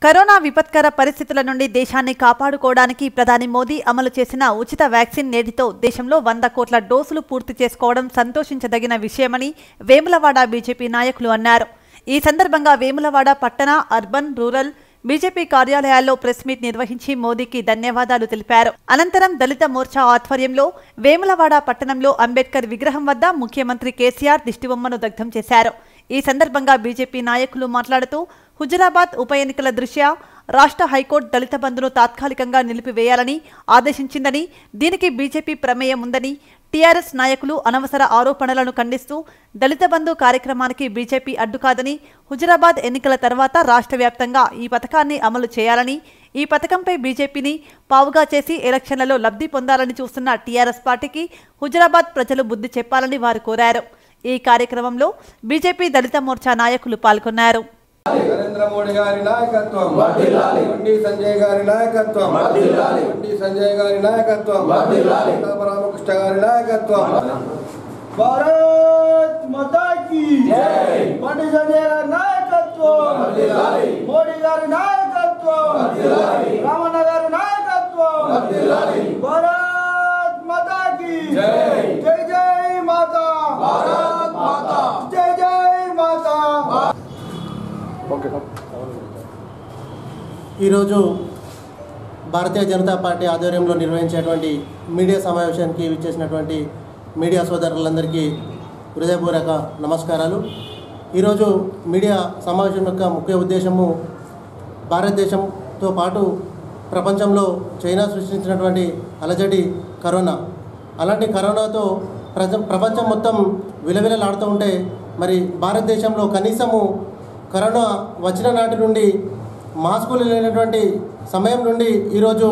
corona విపత్కర పరిస్థితుల నుండి దేశాన్ని కాపాడుకోవడానికి ప్రధాని మోదీ అమలు చేసిన ఉచిత వ్యాక్సిన్ నేటితో దేశంలో వంద కోట్ల డోసులు పూర్తి చేసుకోవడం సంతోషించదగిన విషయమని వేములవాడ బీజేపీ నాయకులు అన్నారు ఈ సందర్భంగా వేములవాడ పట్టణ అర్బన్ రూరల్ బీజేపీ కార్యాలయాల్లో ప్రెస్ మీట్ నిర్వహించి మోదీకి ధన్యవాదాలు తెలిపారు అనంతరం దళిత మోర్చా ఆధ్వర్యంలో వేములవాడ పట్టణంలో అంబేద్కర్ విగ్రహం వద్ద ముఖ్యమంత్రి కేసీఆర్ దిష్టిబొమ్మను దగ్ధం చేశారు ఈ సందర్భంగా బీజేపీ నాయకులు మాట్లాడుతూ హుజురాబాద్ ఉప ఎన్నికల దృష్ట్యా రాష్ట్ర హైకోర్టు దళిత బంధును తాత్కాలికంగా నిలిపివేయాలని ఆదేశించిందని దీనికి బీజేపీ ప్రమేయం ఉందని టీఆర్ఎస్ నాయకులు అనవసర ఆరోపణలను ఖండిస్తూ దళిత బంధు కార్యక్రమానికి బీజేపీ అడ్డుకాదని హుజురాబాద్ ఎన్నికల తర్వాత రాష్ట్ర వ్యాప్తంగా ఈ పథకాన్ని అమలు చేయాలని ఈ పథకంపై బీజేపీని పావుగా చేసి ఎలక్షన్లలో లబ్ధి పొందాలని చూస్తున్న టీఆర్ఎస్ పార్టీకి హుజురాబాద్ ప్రజలు బుద్ధి చెప్పాలని వారు కోరారు ఈ కార్యక్రమంలో బీజేపీ దళిత మోర్చా నాయకులు పాల్గొన్నారు నరేంద్ర మోడీ గారి నాయకత్వం బండి సంజయ్ గారి నాయకత్వం బండి సంజయ్ గారి నాయకత్వం ప్రతాప రామకృష్ణ గారి నాయకత్వం భారత్ మాతా కీ బండి సంజయ్ గారి నాయకత్వం మోడీ గారి నాయకత్వం రామన్న గారి నాయకత్వం భారత్ మాతా కీ జై జై మాతా భారత్ మాతా జై జై మాతా ఈరోజు భారతీయ జనతా పార్టీ ఆధ్వర్యంలో నిర్వహించేటువంటి మీడియా సమావేశానికి విచ్చేసినటువంటి మీడియా సోదరులందరికీ హృదయపూర్వక నమస్కారాలు ఈరోజు మీడియా సమావేశం యొక్క ముఖ్య ఉద్దేశము భారతదేశంతో పాటు ప్రపంచంలో చైనా సృష్టించినటువంటి అలజడి కరోనా అలాంటి కరోనాతో ప్రజ ప్రపంచం మొత్తం విలవిలలాడుతూ ఉంటే మరి భారతదేశంలో కనీసము కరోనా వచ్చిన నాటి నుండి మాస్కులు లేనటువంటి సమయం నుండి ఈరోజు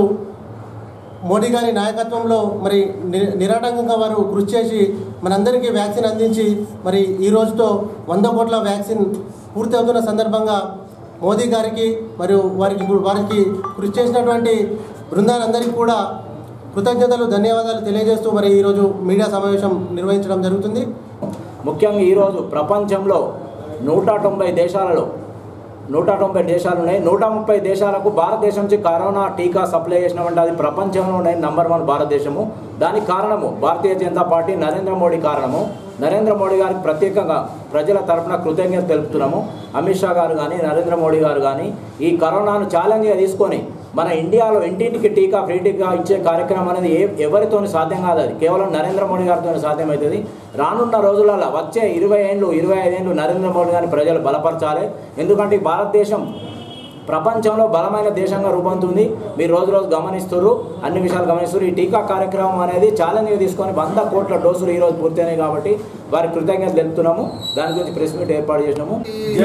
మోడీ గారి నాయకత్వంలో మరి ని- నిరాటంకంగా వారు కృషి చేసి మనందరికీ వ్యాక్సిన్ అందించి మరి ఈ రోజుతో వంద కోట్ల వ్యాక్సిన్ పూర్తి అవుతున్న సందర్భంగా మోదీ గారికి మరియు వారికి వారికి కృషి చేసినటువంటి బృందాలందరికీ కూడా కృతజ్ఞతలు ధన్యవాదాలు తెలియజేస్తూ మరి ఈరోజు మీడియా సమావేశం నిర్వహించడం జరుగుతుంది ముఖ్యంగా ఈరోజు ప్రపంచంలో నూట తొంభై దేశాలలో నూట తొంభై దేశాలు ఉన్నాయి నూట ముప్పై దేశాలకు భారతదేశం నుంచి కరోనా టీకా సప్లై చేసినామంటే అది ప్రపంచంలోనే నంబర్ వన్ భారతదేశము దానికి కారణము భారతీయ జనతా పార్టీ నరేంద్ర మోడీ కారణము నరేంద్ర మోడీ గారికి ప్రత్యేకంగా ప్రజల తరపున కృతజ్ఞత తెలుపుతున్నాము అమిత్ షా గారు కానీ నరేంద్ర మోడీ గారు కానీ ఈ కరోనాను ఛాలెంజ్గా తీసుకొని మన ఇండియాలో ఇంటింటికి టీకా ఫ్రీ టీకా ఇచ్చే కార్యక్రమం అనేది ఏ ఎవరితోని సాధ్యం కాదు అది కేవలం నరేంద్ర మోడీ గారితో సాధ్యమవుతుంది రానున్న రోజులలో వచ్చే ఇరవై ఏళ్ళు ఇరవై ఐదేళ్ళు నరేంద్ర మోడీ గారిని ప్రజలు బలపరచాలి ఎందుకంటే ఈ భారతదేశం ప్రపంచంలో బలమైన దేశంగా రూపొందుతుంది మీరు రోజు రోజు గమనిస్తున్నారు అన్ని విషయాలు గమనిస్తున్నారు ఈ టీకా కార్యక్రమం అనేది ఛాలెంజ్గా తీసుకొని వంద కోట్ల డోసులు ఈ రోజు పూర్తయినాయి కాబట్టి వారి కృతజ్ఞతలు తెలుపుతున్నాము దాని గురించి ప్రెస్ మీట్ ఏర్పాటు చేసినాము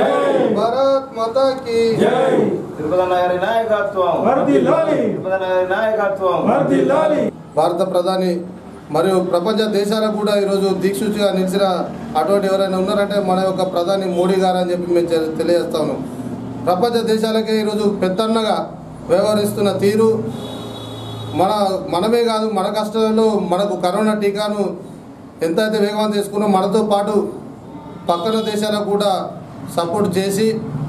భారత్ మాతా కి తిరుపతి గారి నాయకత్వం తిరుపతి గారి నాయకత్వం భారత ప్రధాని మరియు ప్రపంచ దేశాలకు కూడా ఈరోజు దీక్షుచిగా నిలిచిన అటువంటి ఎవరైనా ఉన్నారంటే మన యొక్క ప్రధాని మోడీ గారు అని చెప్పి మేము తె- తెలియజేస్తా ఉన్నాం ప్రపంచ దేశాలకే ఈరోజు పెద్దన్నగా వ్యవహరిస్తున్న తీరు మన మనమే కాదు మన కష్టాల్లో మనకు కరోనా టీకాను ఎంతైతే వేగవంతం చేసుకున్నో మనతో పాటు పక్కన దేశాలకు కూడా సపోర్ట్ చేసి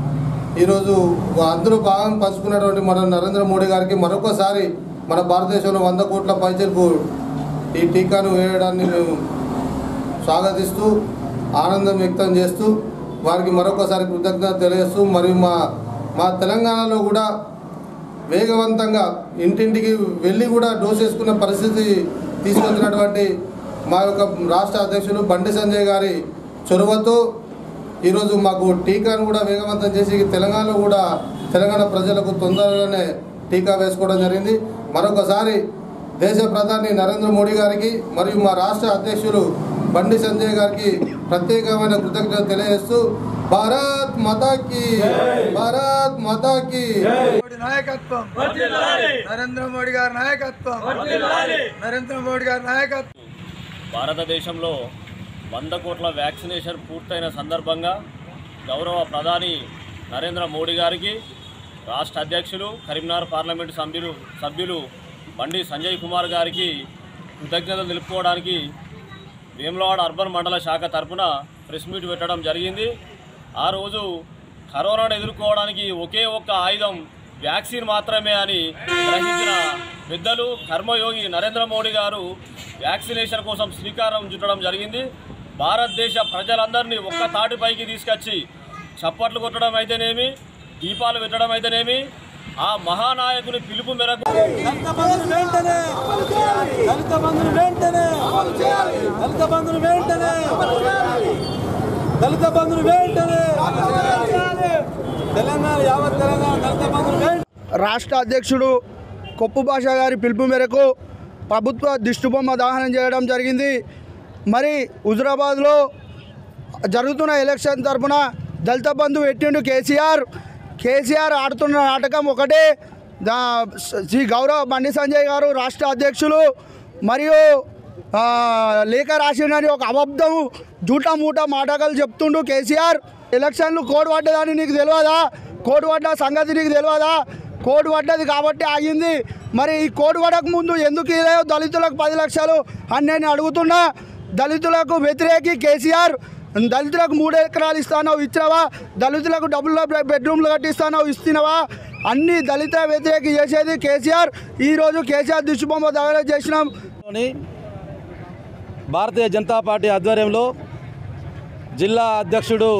ఈరోజు అందరూ భాగం పంచుకున్నటువంటి మన నరేంద్ర మోడీ గారికి మరొకసారి మన భారతదేశంలో వంద కోట్ల పైచలకు ఈ టీకాను వేయడాన్ని మేము స్వాగతిస్తూ ఆనందం వ్యక్తం చేస్తూ వారికి మరొకసారి కృతజ్ఞత తెలియజేస్తూ మరియు మా మా తెలంగాణలో కూడా వేగవంతంగా ఇంటింటికి వెళ్ళి కూడా డోస్ వేసుకున్న పరిస్థితి తీసుకొచ్చినటువంటి మా యొక్క రాష్ట్ర అధ్యక్షులు బండి సంజయ్ గారి చొరవతో ఈరోజు మాకు టీకాను కూడా వేగవంతం చేసి తెలంగాణలో కూడా తెలంగాణ ప్రజలకు తొందరగానే టీకా వేసుకోవడం జరిగింది మరొకసారి దేశ ప్రధాని నరేంద్ర మోడీ గారికి మరియు మా రాష్ట్ర అధ్యక్షులు బండి సంజయ్ గారికి ప్రత్యేకమైన కృతజ్ఞత తెలియజేస్తూ భారత్ మాతాకి భారత్ మాతాకి మోడీ నాయకత్వం నరేంద్ర మోడీ గారి నాయకత్వం నరేంద్ర మోడీ గారి నాయకత్వం భారతదేశంలో వంద కోట్ల వ్యాక్సినేషన్ పూర్తయిన సందర్భంగా గౌరవ ప్రధాని నరేంద్ర మోడీ గారికి రాష్ట్ర అధ్యక్షులు కరీంనగర్ పార్లమెంటు సభ్యులు సభ్యులు బండి సంజయ్ కుమార్ గారికి కృతజ్ఞతలు తెలుపుకోవడానికి వేములవాడ అర్బన్ మండల శాఖ తరపున ప్రెస్ మీట్ పెట్టడం జరిగింది ఆ రోజు కరోనాను ఎదుర్కోవడానికి ఒకే ఒక్క ఆయుధం వ్యాక్సిన్ మాత్రమే అని గ్రహించిన పెద్దలు కర్మయోగి నరేంద్ర మోడీ గారు వ్యాక్సినేషన్ కోసం శ్రీకారం చుట్టడం జరిగింది భారతదేశ ప్రజలందరినీ ఒక్క తాటిపైకి తీసుకొచ్చి చప్పట్లు కొట్టడం అయితేనేమి దీపాలు పెట్టడం అయితేనేమి ఆ మహానాయకుని పిలుపు మేరకు దళిత బంధుని వెంటనే దళిత బంధుని వెంటనే దళిత బంధుని వెంటనే దళిత బంధుని వెంటనే తెలంగాణ యావత్ తెలంగాణ దళిత బంధుని వెంటనే రాష్ట్ర అధ్యక్షుడు కొప్పు భాష గారి పిలుపు మేరకు ప్రభుత్వ దిష్టిబొమ్మ దహనం చేయడం జరిగింది మరి హుజురాబాద్లో జరుగుతున్న ఎలక్షన్ తరపున దళిత బంధు పెట్టిండు కేసీఆర్ కేసీఆర్ ఆడుతున్న నాటకం ఒకటే దా శ్రీ గౌరవ బండి సంజయ్ గారు రాష్ట్ర అధ్యక్షులు మరియు ఆ, లేఖ రాసిండని ఒక అబద్ధం జూటా మూటా మాటకాలు చెప్తుండు కేసీఆర్ ఎలక్షన్లు కోడ్ పడ్డదని నీకు తెలియదా కోడ్ పడ్డ సంగతి నీకు తెలియదా కోడ్ పడ్డది కాబట్టి ఆగింది మరి ఈ కోడ్ పడక ముందు ఎందుకు ఇదేదో దళితులకు పది లక్షలు అని నేను అడుగుతున్నా దళితులకు వ్యతిరేకి కేసీఆర్ దళితులకు మూడు ఎకరాలు ఇస్తానో ఇచ్చినవా దళితులకు డబుల్ బెడ్రూమ్లు కట్టిస్తానో ఇస్తున్నావా అన్ని దళిత వ్యతిరేక చేసేది కేసీఆర్ ఈరోజు కేసీఆర్ దిష్టిబొమ్మ దగ్గర చేసినాం లోని భారతీయ జనతా పార్టీ ఆధ్వర్యంలో జిల్లా అధ్యక్షుడు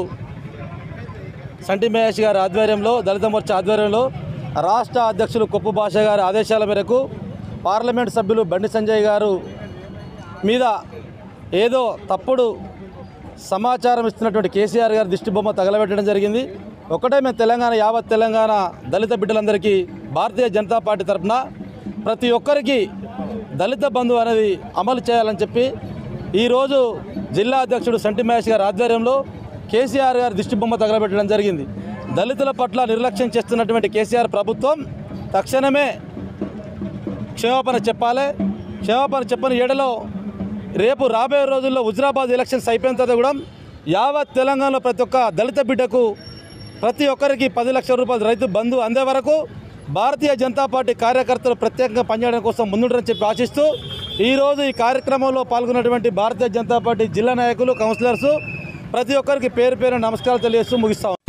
సంటి మహేష్ గారి ఆధ్వర్యంలో దళిత మోర్చా ఆధ్వర్యంలో రాష్ట్ర అధ్యక్షులు కొప్పు భాష గారి ఆదేశాల మేరకు పార్లమెంట్ సభ్యులు బండి సంజయ్ గారు మీద ఏదో తప్పుడు సమాచారం ఇస్తున్నటువంటి కేసీఆర్ గారి దిష్టిబొమ్మ తగలబెట్టడం జరిగింది ఒకటే మేము తెలంగాణ యావత్ తెలంగాణ దళిత బిడ్డలందరికీ భారతీయ జనతా పార్టీ తరఫున ప్రతి ఒక్కరికి దళిత బంధు అనేది అమలు చేయాలని చెప్పి ఈరోజు జిల్లా అధ్యక్షుడు సంటి మహేష్ గారి ఆధ్వర్యంలో కేసీఆర్ గారి దిష్టిబొమ్మ తగలబెట్టడం జరిగింది దళితుల పట్ల నిర్లక్ష్యం చేస్తున్నటువంటి కేసీఆర్ ప్రభుత్వం తక్షణమే క్షమాపణ చెప్పాలి క్షమాపణ చెప్పని ఏడలో రేపు రాబోయే రోజుల్లో హుజరాబాద్ ఎలక్షన్స్ అయిపోయిన తర్వాత కూడా యావత్ తెలంగాణలో ప్రతి ఒక్క దళిత బిడ్డకు ప్రతి ఒక్కరికి పది లక్షల రూపాయలు రైతు బంధు అందే వరకు భారతీయ జనతా పార్టీ కార్యకర్తలు ప్రత్యేకంగా పనిచేయడం కోసం ముందుంటారని చెప్పి ఆశిస్తూ ఈరోజు ఈ కార్యక్రమంలో పాల్గొన్నటువంటి భారతీయ జనతా పార్టీ జిల్లా నాయకులు కౌన్సిలర్స్ ప్రతి ఒక్కరికి పేరు పేరు నమస్కారాలు తెలియజేస్తూ ముగిస్తాం